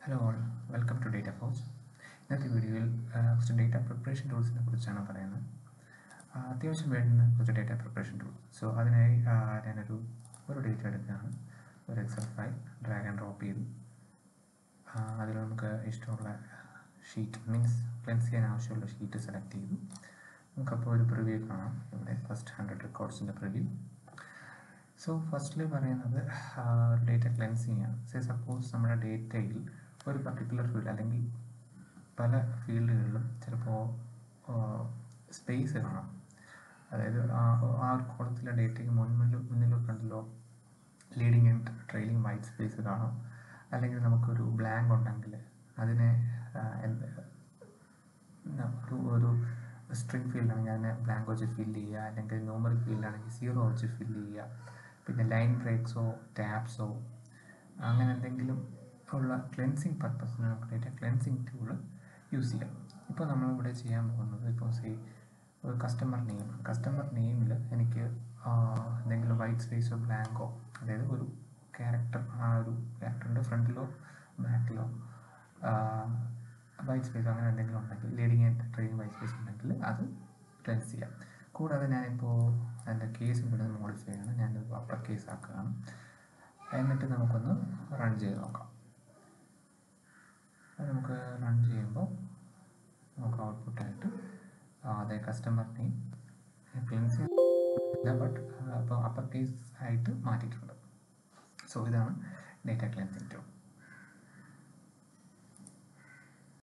hello all welcome to Data Force ഇന്നത്തെ വീഡിയോയിൽ ആ, കുറച്ച് ഡേറ്റ പ്രിപ്പറേഷൻ ടൂൾസിനെ കുറിച്ചാണ് പറയുന്നത് ആ, അത്യാവശ്യം വേണ്ടുന്ന കുറച്ച് ഡേറ്റ പ്രിപ്പറേഷൻ ടൂൾ സോ അതിനായി ആ, ഞാനൊരു ഒരു ഡേറ്റ എടുക്കുകയാണ് ഒരു Excel file drag and drop ചെയ്തു ആ, അതിൽ നമുക്ക് ഇഷ്ടമുള്ള ഷീറ്റ് മീൻസ് ക്ലെൻസ് ചെയ്യാൻ ആവശ്യമുള്ള ഷീറ്റ് സെലക്ട് ചെയ്തു നമുക്കപ്പോൾ ഒരു പ്രിവ്യൂ കാണാം ഇവിടെ ഫസ്റ്റ് ഹൺഡ്രഡ് റെക്കോർഡ്സിൻ്റെ പ്രിവ്യൂ സോ ഫസ്റ്റിൽ പറയുന്നത് ഡേറ്റ ക്ലെൻസിങ് ആണ് സേ സപ്പോസ് നമ്മുടെ ഡേറ്റയിൽ ഒരു പർട്ടിക്കുലർ ഫീൽഡ് അല്ലെങ്കിൽ പല ഫീൽഡുകളിലും ചിലപ്പോൾ സ്പേസ് കാണാം അതായത് ആ ആ ഒരു കോളത്തിലെ ഡേറ്റയ്ക്ക് മുന്നിൽ മുന്നിലോ ഫ്രണ്ടിലോ leading and trailing white space കാണാം അല്ലെങ്കിൽ നമുക്കൊരു ബ്ലാങ്ക് ഉണ്ടെങ്കിൽ അതിനെ ആ, എന്ത് ഒരു ഒരു സ്ട്രിങ് ഫീൽഡാണെങ്കിൽ അതിനെ ബ്ലാങ്ക് വെച്ച് ഫില്ല് ചെയ്യുക അല്ലെങ്കിൽ ന്യൂമറിക് ഫീൽഡാണെങ്കിൽ സീറോ വെച്ച് ഫില്ല് ചെയ്യുക പിന്നെ ലൈൻ ബ്രേക്സോ ടാബ്സോ അങ്ങനെ എന്തെങ്കിലും ഉള്ള ക്ലെൻസിങ് പർപ്പസിന് നമുക്ക് ഡേറ്റ ക്ലെൻസിങ് ടൂള് യൂസ് ചെയ്യാം ഇപ്പോൾ നമ്മളിവിടെ ചെയ്യാൻ പോകുന്നത് ഇപ്പോൾ സേ ഒരു കസ്റ്റമർ നെയിം കസ്റ്റമർ നെയിമിൽ എനിക്ക് ആ, എന്തെങ്കിലും വൈറ്റ് സ്പേസോ ബ്ലാങ്കോ അതായത് ഒരു ക്യാരക്ടർ ആ ഒരു ക്യാരക്ടറിൻ്റെ ഫ്രണ്ടിലോ ബാക്കിലോ വൈറ്റ് സ്പേസ് അങ്ങനെ എന്തെങ്കിലും ഉണ്ടെങ്കിൽ leading and training white space ഉണ്ടെങ്കിൽ അത് ക്ലെൻസ് ചെയ്യാം കൂടാതെ ഞാനിപ്പോൾ അതിൻ്റെ കേസ് ഇവിടെ മോഡിഫൈ ചെയ്യണം ഞാനൊരു അപ്പർ കേസ് ആക്കുകയാണ് എന്നിട്ട് നമുക്കൊന്ന് റൺ ചെയ്ത് നോക്കാം അത് നമുക്ക് റൺ ചെയ്യുമ്പോൾ നമുക്ക് ഔട്ട്പുട്ടായിട്ട് അതേ കസ്റ്റമർ നെയിം ക്ലെൻസ് ഇല്ല ബട്ട് അപ്പോൾ അപ്പർ കേസ് ആയിട്ട് മാറ്റിയിട്ടുണ്ട് സോ ഇതാണ് ഡേറ്റ ക്ലെൻസിങ് ടൂൾ